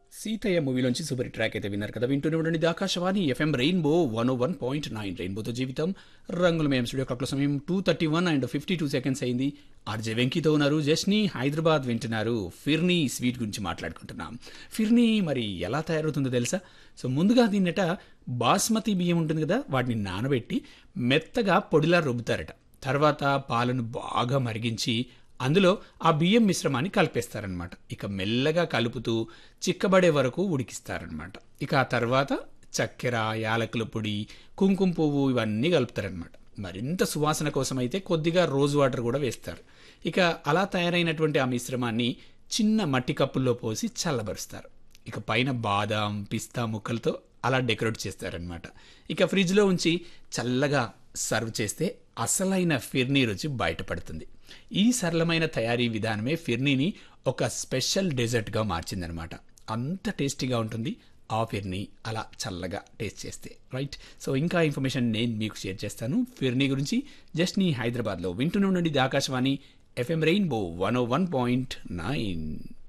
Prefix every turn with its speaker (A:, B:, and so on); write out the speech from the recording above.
A: సీతయ్య మూవీలోంచి super hit track అయితే విన్నారు కదా వింటూనే ఉండండి ఇది Akashvani FM rainbow one O one point nine రెయిన్బోతో జీవితం రంగుల మేము స్టూడియో క్లాక్లో సమయం two thirty one and fifty two seconds అయింది ఆర్జే వెంకీతో ఉన్నారు జస్ని హైదరాబాద్ వింటున్నారు ఫిర్నీ స్వీట్ గురించి మాట్లాడుకుంటున్నాం ఫిర్నీ మరి ఎలా తయారవుతుందో తెలుసా సో ముందుగా దీన్నట బాస్మతి బియ్యం ఉంటుంది కదా వాటిని నానబెట్టి మెత్తగా పొడిలా రుబ్బుతారట తర్వాత పాలను బాగా మరిగించి అందులో ఆ బియ్యం మిశ్రమాన్ని కలిపేస్తారనమాట ఇక మెల్లగా కలుపుతూ చిక్కబడే వరకు ఉడికిస్తారనమాట ఇక ఆ తర్వాత చక్కెర యాలకుల పొడి కుంకుమ పువ్వు ఇవన్నీ కలుపుతారనమాట మరింత సువాసన కోసం అయితే కొద్దిగా రోజ్ వాటర్ కూడా వేస్తారు ఇక అలా తయారైనటువంటి ఆ మిశ్రమాన్ని చిన్న మట్టి కప్పుల్లో పోసి చల్లబరుస్తారు ఇక పైన బాదాం పిస్తా ముక్కలతో అలా డెకరేట్ చేస్తారనమాట ఇక ఫ్రిడ్జ్లో ఉంచి చల్లగా సర్వ్ చేస్తే అసలైన ఫిర్నీ రుచి బయటపడుతుంది ఈ సరళమైన తయారీ విధానమే ఫిర్నీని ఒక స్పెషల్ డెజర్ట్గా మార్చిందనమాట అంత టేస్టీగా ఉంటుంది ఆ ఫిర్నీ అలా చల్లగా టేస్ట్ చేస్తే రైట్ సో ఇంకా ఇన్ఫర్మేషన్ నేను మీకు షేర్ చేస్తాను ఫిర్నీ గురించి జస్ట్ నీ హైదరాబాద్లో వింటూనే ఉండండి ఇది Akashvani FM rainbow one O one point nine